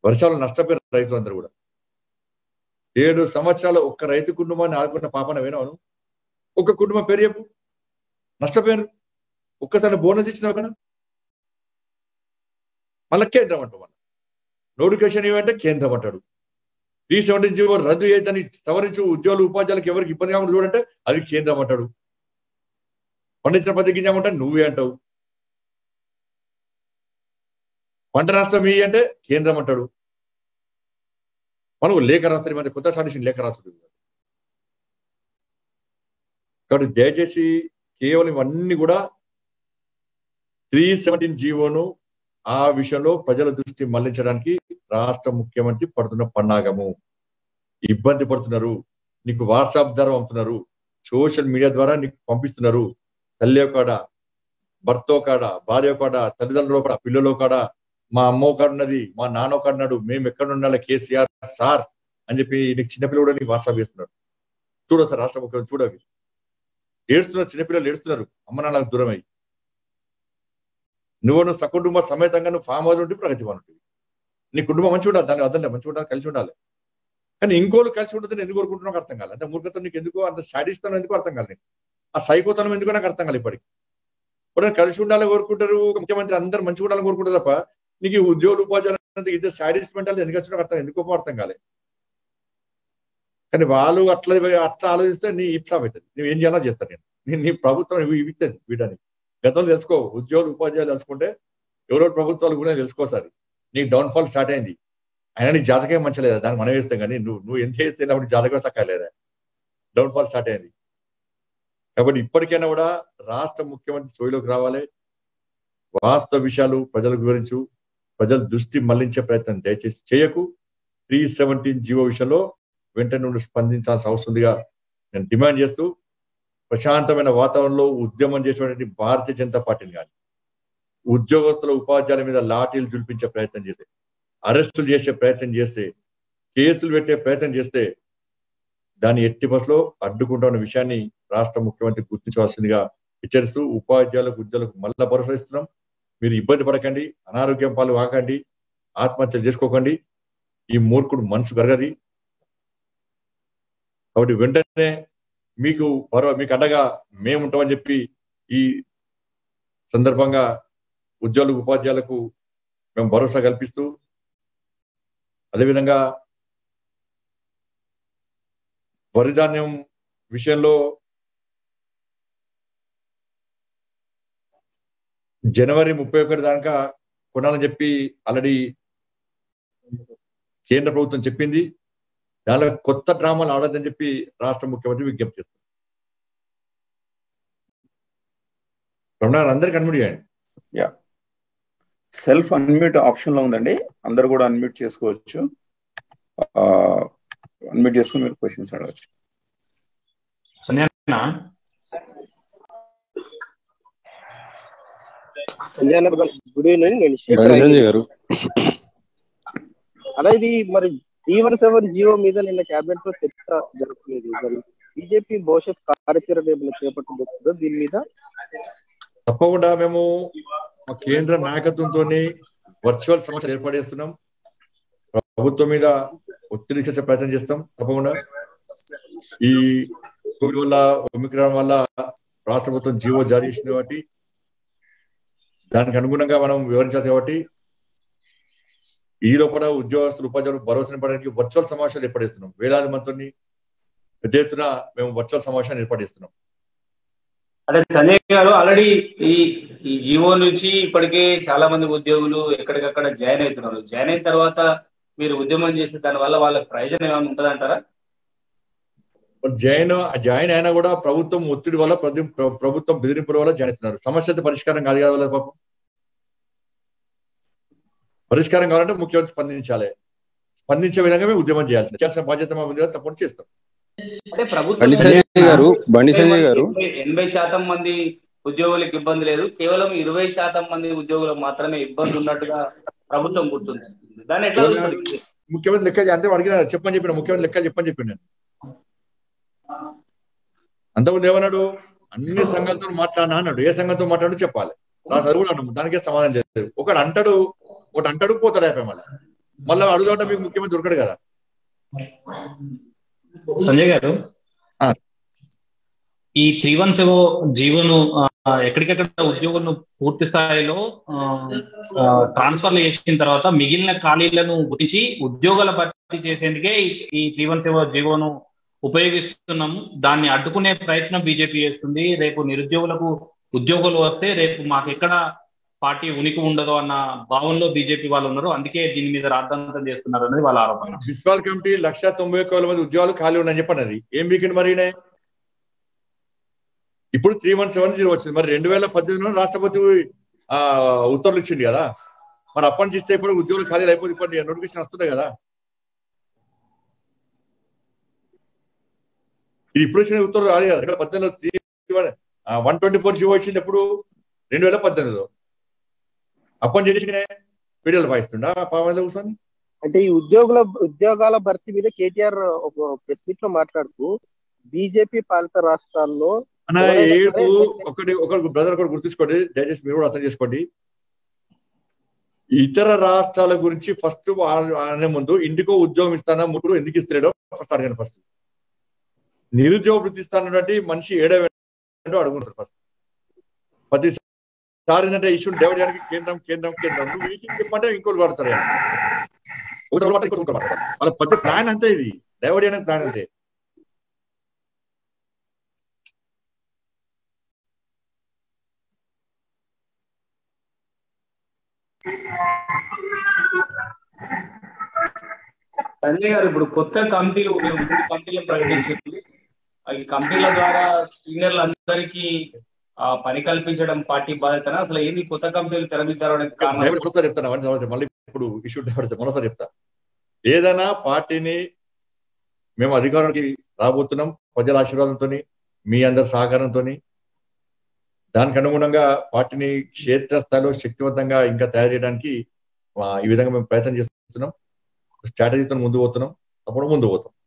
వర్షాలు నష్టపోయిన రైతులందరూ కూడా ఏడు సంవత్సరాలు ఒక్క రైతు కుటుంబాన్ని ఆదుకున్న పాపన వినవను ఒక కుటుంబం పేరు చెప్పు నష్టపోయారు ఒక్కసారి బోనస్ ఇచ్చినావు కదా మళ్ళీ కేంద్రం అంటాం మనం నోటిఫికేషన్ ఏమంటే కేంద్రం అంటాడు త్రీ సెవెంటీన్ జీవో రద్దు చేయదని సవరించు ఉద్యోగులు ఉపాధ్యాయులకు ఎవరికి ఇబ్బంది కాకుండా చూడంటే అది కేంద్రం అంటాడు పండించిన పద్ధతి గింజామంటే నువ్వే అంటావు పంట నష్టం ఈ అంటే కేంద్రం అంటాడు మనం లేఖ రాస్తారు మధ్య కొత్త సాడిషన్ లేఖ రాసుడు కాబట్టి దయచేసి కేవలం ఇవన్నీ కూడా త్రీ సెవెంటీన్ జీవోను ఆ విషయంలో ప్రజల దృష్టి మళ్లించడానికి రాష్ట్ర ముఖ్యమంత్రి పడుతున్న పన్నాగము ఇబ్బంది పడుతున్నారు నీకు వాట్సాప్ ద్వారా పంపుతున్నారు సోషల్ మీడియా ద్వారా నీకు పంపిస్తున్నారు తల్లి కాడ భర్త కాడ భార్య కాడ తల్లిదండ్రుల కాడ పిల్లల కాడ మా అమ్మ కాడ ఉన్నది మా నాన్న కాడ ఉన్నాడు మేము ఎక్కడ ఉండాలి కేసీఆర్ సార్ అని చెప్పి నీకు చిన్నపిల్లలు కూడా నీకు వాట్సాప్ చేస్తున్నారు చూడ సార్ రాష్ట్ర ముఖ్యమంత్రి చూడవి ఏడుస్తున్నారు చిన్నపిల్లలు ఏడుస్తున్నారు అమ్మ నాన్నలకు దూరమై నువ్వు నువ్వు సకుటుంబ సమేతంగా నువ్వు ఫామ్ హౌస్ ఉంటే ప్రగతి ఉంటుంది నీ కుటుంబం మంచిగా ఉండాలి దాన్ని వదలలే మంచిగా ఉండాలి కలిసి ఉండాలి కానీ ఇంకోళ్ళు కలిసి ఉంటుందని ఎందుకు కోరుకుంటున్నావు అర్థం కాదు అంటే మూర్ఖత్వం నీకు ఎందుకు అంత సాడిస్తాను ఎందుకు అర్థం కాదు నీకు ఆ సైకోతనం ఎందుకు నాకు అర్థం కాదు ఇప్పటికి ఇప్పుడు కలిసి ఉండాలని కోరుకుంటారు ఒక ముఖ్యమంత్రి అందరు మంచిగా ఉండాలని కోరుకుంటారు తప్ప నీకు ఈ ఉద్యోగులు ఉపాధ్యాయులు ఇద్దరు సాడిస్ట్ మెంటాలిటీ ఎందుకు వచ్చినా అర్థం ఎందుకు అర్థం కాలే కానీ వాళ్ళు అట్లా అట్లా ఆలోచిస్తే నీ ఇప్సాప్ అవుతుంది నువ్వు ఏం చేయాలో చేస్తాను నేను నీ- నీ ప్రభుత్వం ఇవి ఇస్తుంది వీడని గతంలో తెలుసుకో ఉద్యోగులు ఉపాధ్యాయులు తెలుసుకుంటే ఎవరో ప్రభుత్వాలు కూడా తెలుసుకోసారి నీ డౌన్ఫాల్ స్టార్ట్ అయింది అయినా నీ జాతకం మంచలేదా దాన్ని మనం వేస్తాం కానీ నువ్వు నువ్వు ఎంత చేస్తే అప్పుడు జాతకం సక్కలేదా డౌన్ఫాల్ స్టార్ట్ అయింది కాబట్టి ఇప్పటికైనా కూడా రాష్ట్ర ముఖ్యమంత్రి సోయిలోకి రావాలి వాస్తవ విషయాలు ప్రజలకు వివరించు ప్రజల దృష్టి మళ్లించే ప్రయత్నం దయచేసి చేయకు త్రీ సెవెంటీన్ జీవో విషయంలో వెంటనే నుండి స్పందించాల్సిన అవసరం ఉందిగా నేను డిమాండ్ చేస్తూ ప్రశాంతమైన వాతావరణంలో ఉద్యమం చేసేటువంటి భారతీయ జనతా పార్టీని కానీ ఉద్యోగస్తుల ఉపాధ్యాయుల మీద లాఠీలు జుల్పించే ప్రయత్నం చేస్తే అరెస్టులు చేసే ప్రయత్నం చేస్తే కేసులు పెట్టే ప్రయత్నం చేస్తే దాన్ని ఎట్టి బస్సులో అడ్డుకుంటున్న విషయాన్ని రాష్ట్ర ముఖ్యమంత్రి గుర్తించవలసిందిగా హెచ్చరిస్తూ ఉపాధ్యాయులకు ఉద్యోగులకు మళ్ళా భరోసా ఇస్తున్నాం మీరు ఇబ్బంది పడకండి అనారోగ్యం పాలు వాకండి ఆత్మహత్యలు చేసుకోకండి ఈ మూర్ఖుడు మనసు గరగది కాబట్టి వెంటనే మీకు భరో మీకు అండగా మేము ఉంటామని చెప్పి ఈ సందర్భంగా ఉద్యోగులకు ఉపాధ్యాయులకు మేము భరోసా కల్పిస్తూ అదేవిధంగా వరి ధాన్యం విషయంలో జనవరి ముప్పై ఒకటి దాకా కొనాలని చెప్పి ఆల్రెడీ కేంద్ర ప్రభుత్వం చెప్పింది దానిలో కొత్త డ్రామాలు ఆడొద్దని చెప్పి రాష్ట్ర ముఖ్యమంత్రి విజ్ఞప్తి చేస్తారు రమణ అందరికి అన్మిడి చేయండి సెల్ఫ్ అన్మ్యూట్ ఆప్షన్ లో ఉందండి అందరు కూడా అన్మ్యూట్ చేసుకోవచ్చు అన్మ్యూట్ చేసుకుని మీరు క్వశ్చన్స్ అడగచ్చు సంజయ్ సంజయ్ గుడ్ ఈవినింగ్ నేను బండి శేఖర్ సంజయ్ గారు అలా ఇది మరి త్రీ వన్ సెవెన్ జియో మీద నిన్న కేబినెట్ లో చర్చ జరుగుతుంది మరి బీజేపీ భవిష్యత్ కార్యాచరణ ఏమైనా చేపట్టబోతుందో దీని మీద తప్పకుండా మేము మా కేంద్ర నాయకత్వంతో వర్చువల్ సమస్యలు ఏర్పాటు చేస్తున్నాం ప్రభుత్వం మీద ఒత్తిడి చేసే ప్రయత్నం చేస్తాం తప్పకుండా ఈ కోవిడ్ వల్ల ఒమిక్రాన్ వల్ల రాష్ట్ర ప్రభుత్వం జీవో జారీ చేసింది కాబట్టి దానికి అనుగుణంగా మనం వివరించాలి కాబట్టి ఈ లోపల ఉద్యోగస్తులు ఉపాధ్యాయులు భరోసా నింపడానికి వర్చువల్ సమావేశాలు ఏర్పడిస్తున్నాం వేలాది మందిని పెద్ద ఎత్తున మేము వర్చువల్ సమావేశాన్ని ఏర్పడిస్తున్నాం అదే సంజయ్ గారు ఆల్రెడీ ఈ ఈ జియో నుంచి ఇప్పటికే చాలా మంది ఉద్యోగులు ఎక్కడికక్కడ జాయిన్ అవుతున్నారు జాయిన్ అయిన తర్వాత మీరు ఉద్యమం చేసే దాని వల్ల వాళ్ళకి ప్రయోజనం ఏమైనా ఉంటుందంటారా మరి జాయిన్ జాయిన్ అయినా కూడా ప్రభుత్వం ఒత్తిడి వల్ల ప్రతి ప్ర- ప్రభుత్వం బెదిరింపుల వల్ల జాయిన్ అవుతున్నారు సమస్య అయితే పరిష్కారం కాదు కదా వాళ్ళ పాపం పరిష్కారం కావాలంటే ముఖ్యమంత్రి స్పందించాలి స్పందించే విధంగా మేము ఉద్యమం చేయాల్సింది చేయాల్సిన బాధ్యత మా ఉంది కదా, తప్పకుండా చేస్తాం అంటే ప్రభుత్వం బండి సంజయ్ గారు బండి సంజయ్ గారు ఎనభై- ఎనభై శాతం మంది ఉద్యోగులకు ఇబ్బంది లేదు కేవలం ఇరవై శాతం మంది ఉద్యోగులకు మాత్రమే ఇబ్బంది ఉన్నట్టుగా ప్రభుత్వం గుర్తించింది దాన్ని ఎట్లా చూస్తారు ముఖ్యమంత్రి లెక్క అంతే అడిగిన చెప్పని చెప్పిన ముఖ్యమంత్రి లెక్క చెప్పని చెప్పి నేను అంతకుముందు ఏమన్నాడు అన్ని సంఘాలతో మాట్లాడినా అన్నాడు ఏ సంఘంతో మాట్లాడు చెప్పాలి నా చదువు అన్నాడు దానికే సమాధానం చేస్తారు ఒకడు అంటాడు ఒకటి అంటాడు పోతాడు అయిపోయి మళ్ళీ మళ్ళీ అడుగుదామంటే మీకు ముఖ్యమంత్రి దొరకడు కదా సంజయ్ గారు ఆ. ఈ త్రీ వన్ సెవెన్ జీవోను ఆ, ఎక్కడికెక్కడ ఉద్యోగులను పూర్తి స్థాయిలో ట్రాన్స్ఫర్లు చేసిన తర్వాత మిగిలిన ఖాళీలను గుర్తించి ఉద్యోగాల భర్తీ చేసేందుకే ఈ- ఈ త్రీ వన్ సెవెన్ జీవోను ఉపయోగిస్తున్నాము దాన్ని అడ్డుకునే ప్రయత్నం బీజేపీ చేస్తుంది రేపు నిరుద్యోగులకు ఉద్యోగులు వస్తే రేపు మాకు ఎక్కడ పార్టీ ఉనికి ఉండదు అన్న భావనలో బీజేపీ వాళ్ళు ఉన్నారు అందుకే దీని మీద రాద్ధాంతం చేస్తున్నారు అనేది వాళ్ళ ఆరోపణ మున్సిపల్ కమిటీ లక్ష తొంభై ఒక్క వేల మంది ఉద్యోగాలు ఖాళీ ఉన్నాయని చెప్పండి అది ఏం వీకెండ్ మరి ఈయన? ఇప్పుడు త్రీ వన్ సెవెన్ జీరో వచ్చింది మరి రెండు వేల పద్దెనిమిదిలో రాష్ట్రపతి ఆ ఉత్తర్వులు ఇచ్చింది కదా మరి అప్పటి నుంచి ఇస్తే ఇప్పుడు ఉద్యోగులు ఖాళీ అయిపోతుంది ఇప్పుడు నోటిఫికేషన్ వస్తున్నాయి కదా ఇది ఇప్పుడు వచ్చిన ఉత్తర్వులు రాదు కదా రెండు వేల పద్దెనిమిదిలో three one twenty four GO వచ్చింది ఎప్పుడు రెండు వేల పద్దెనిమిదిలో అప్పటి నుంచి చేసిన పీడిఎల్ వాయిస్తుండా పావుల కూర్చొని అంటే ఈ ఉద్యోగుల ఉద్యోగాల భర్తీ మీద కేటీఆర్ ఒక ప్రెస్ మీట్ లో మాట్లాడుతూ బీజేపీ పాలిత రాష్ట్రాల్లో అన్న ఎవరైనా ఏడు సరే ఒకటి ఒకటి బ్రదర్ ఒకటి గుర్తుంచుకోండి దయచేసి మీరు కూడా అర్థం చేసుకోండి ఇతర రాష్ట్రాల గురించి ఫస్ట్ అనే ముందు ఇంటికో ఉద్యోగం ఇస్తానా ముగ్గురు ఎందుకు ఇస్తలేడో ఫస్ట్ అడగండి ఫస్ట్ నిరుద్యోగ వృత్తి ఇస్తానంటే మనిషి ఏడవేంటో అడుగుతారు ఫస్ట్ ప్రతిసారి ఏంటంటే ఇష్యూ డెవలప్ చేయడానికి కేంద్రం కేంద్రం కేంద్రం నువ్వు వీటికి చెప్పంటే ఇంకోటి పడతారు ఆయన. ఒకటి పడతారు, ఇంకోటి పడతారు. వాళ్ళ పెద్ద ప్లాన్ అంతే ఇది డైవర్ట్ చేయడానికి ప్లాన్ అంతే సంజయ్ గారు ఇప్పుడు కొత్త కమిటీలు మేము మూడు కమిటీలను ప్రకటించింది ఈ కంపెనీల ద్వారా సీనియర్లు అందరికీ ఆ పని కల్పించడం పార్టీ బాధ్యతన అసలు ఏంది కొత్త కంపెనీలు తెరమిద్దడానికి కారణం డైవర్ట్ ఒకసారి చెప్తాను అవన్నీ తర్వాత మళ్ళీ ఇప్పుడు ఇష్యూ డైవర్ట్ మరోసారి చెప్తా ఏదైనా పార్టీని మేము అధికారానికి రాబోతున్నాం ప్రజల ఆశీర్వాదంతో మీ అందరి సహకారంతో దానికి అనుగుణంగా పార్టీని క్షేత్రస్థాయిలో శక్తివంతంగా ఇంకా తయారు చేయడానికి ఆ, ఈ విధంగా మేము ప్రయత్నం చేస్తున్నాం స్ట్రాటజీతో ముందు పోతున్నాం అప్పుడు ముందు పోతాం